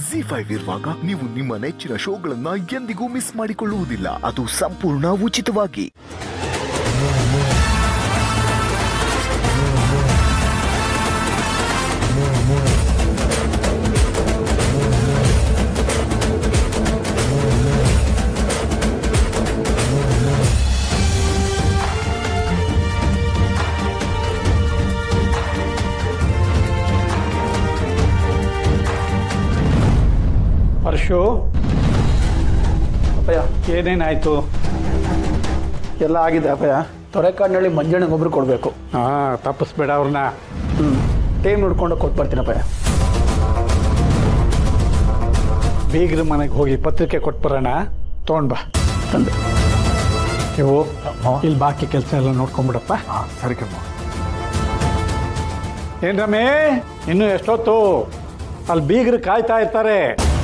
G five ಇರುವಾಗ ನೀವು ನಿಮ್ಮ ನೆಚ್ಚಿನ ಶೋಗಳನ್ನ ಎಂದಿಗೂ ಮಿಸ್ ಮಾಡಿಕೊಳ್ಳುವುದಿಲ್ಲ ಅದು ಸಂಪೂರ್ಣ ಉಚಿತವಾಗಿ ಪರಶು ಅಪ್ಪಯ್ಯ ಏನೇನಾಯ್ತು ಎಲ್ಲ ಆಗಿದೆ ಅಪ್ಪಯ್ಯ ತೊರೆಕಾಡಿನಳ್ಳಿ ಮಂಜಣ್ಣಗೆ ಒಬ್ರು ಕೊಡಬೇಕು ಹಾಂ ತಪ್ಪಿಸ್ಬೇಡ ಅವ್ರನ್ನ ಹ್ಞೂ ಟೈಮ್ ನೋಡ್ಕೊಂಡು ಕೊಟ್ಟು ಬರ್ತೀನಿ ಅಪ್ಪಯ್ಯ ಬೀಗ್ರ ಮನೆಗೆ ಹೋಗಿ ಪತ್ರಿಕೆ ಕೊಟ್ಬರೋಣ ತೊಗೊಂಡ್ ಬಾ ತಂದೆ ನೀವು ಇಲ್ಲಿ ಬಾಕಿ ಕೆಲಸ ಎಲ್ಲ ನೋಡ್ಕೊಂಬಿಡಪ್ಪ ಸರಿ ಕಮ್ಮ ಏನ್ ರಮೇ ಇನ್ನು ಎಷ್ಟೊತ್ತು ಅಲ್ಲಿ ಬೀಗ್ರು ಕಾಯ್ತಾ ಇರ್ತಾರೆ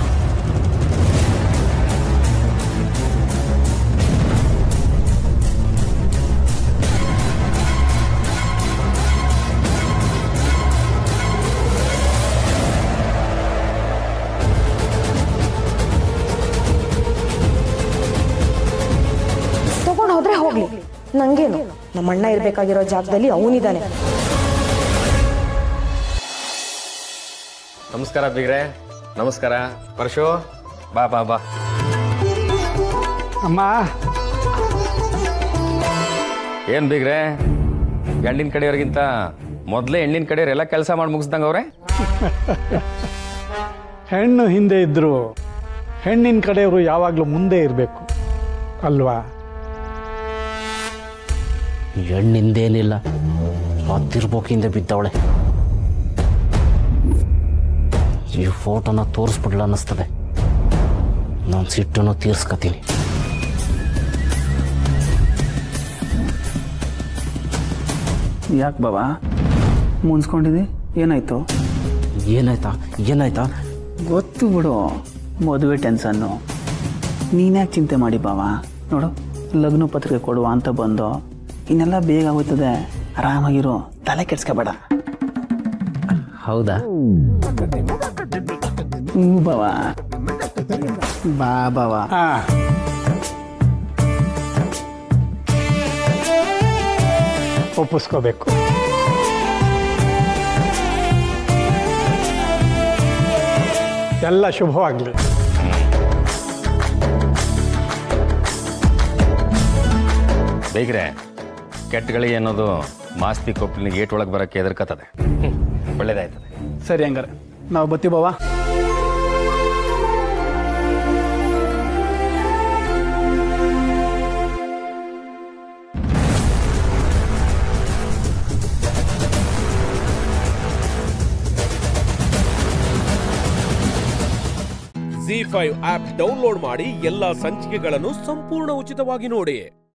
ತಗೊಂಡು ಹೋದ್ರೆ ಹೋಗ್ಲಿ ನಂಗೇನು ನಮ್ಮ ಅಣ್ಣ ಇರ್ಬೇಕಾಗಿರೋ ಜಾಗದಲ್ಲಿ ಅವನಿದ್ದಾನೆ ನಮಸ್ಕಾರ ಬಿಗ್ರೆ ನಮಸ್ಕಾರ ಪರಶು ಬಾ ಬಾ ಬಾ ಅಮ್ಮ ಏನ್ ಬಿಗ್ರೆ ಗಂಡಿನ ಕಡೆಯವ್ರಿಗಿಂತ ಮೊದಲೇ ಹೆಣ್ಣಿನ ಕಡೆಯವ್ರು ಎಲ್ಲ ಕೆಲಸ ಮಾಡಿ ಮುಗಿಸ್ದಂಗ ಅವ್ರೆ ಹೆಣ್ಣು ಹಿಂದೆ ಇದ್ರು ಹೆಣ್ಣಿನ ಕಡೆಯವರು ಯಾವಾಗಲೂ ಮುಂದೆ ಇರಬೇಕು ಅಲ್ವಾ ಹೆಣ್ಣಿಂದೇನಿಲ್ಲ ಹತ್ತಿರ್ಬೋಕಿಂದ ಬಿದ್ದವಳೆ ಈ ಫೋಟೋನ ತೋರಿಸ್ಬಿಡ್ಲ ಅನ್ನಿಸ್ತದೆ ನಾನು ಸಿಟ್ಟನ್ನು ತೀರ್ಸ್ಕತೀನಿ ಯಾಕೆ ಬಾಬಾ ಮುನ್ಸ್ಕೊಂಡಿದ್ದಿ ಏನಾಯ್ತು ಏನಾಯ್ತಾ ಏನಾಯ್ತಾ ಗೊತ್ತು ಬಿಡು ಮದುವೆ ಟೆನ್ಸನ್ನು ನೀನ್ಯಾಕೆ ಚಿಂತೆ ಮಾಡಿ ಬಾವಾ ನೋಡು ಲಗ್ನ ಪತ್ರಿಕೆ ಕೊಡುವ ಅಂತ ಬಂದು ಇನ್ನೆಲ್ಲ ಬೇಗ ಆಗೋಯ್ತದೆ ಆರಾಮಾಗಿರು ತಲೆ ಕೆಡ್ಸ್ಕೊಬೇಡ ಹೌದಾ ಹ್ಞೂ ಬಾವಾ ಬಾ ಬಾವಾ ಹಾ ಒಪ್ಪಿಸ್ಕೋಬೇಕು ಎಲ್ಲ ಶುಭವಾಗಲಿ ಬೇಗ್ರೆ ಕೆಟ್ಟಗಳಿಗೆ ಅನ್ನೋದು ಮಾಸ್ತಿ ಕೊಪ್ಪಲಿನ ಗೇಟ್ ಒಳಗೆ ಬರೋಕ್ಕೆ ಎದುರ್ಕತ್ತದೆ ಒಳ್ಳೇದಾಯ್ತದೆ ಸರಿ ಹಂಗಾರೆ ನಾವು ಬತ್ತಿ ಬಾವಾ ಜಿ ಫೈವ್ ಆಪ್ ಡೌನ್ಲೋಡ್ ಮಾಡಿ ಎಲ್ಲಾ ಸಂಚಿಕೆಗಳನ್ನು ಸಂಪೂರ್ಣ ಉಚಿತವಾಗಿ ನೋಡಿ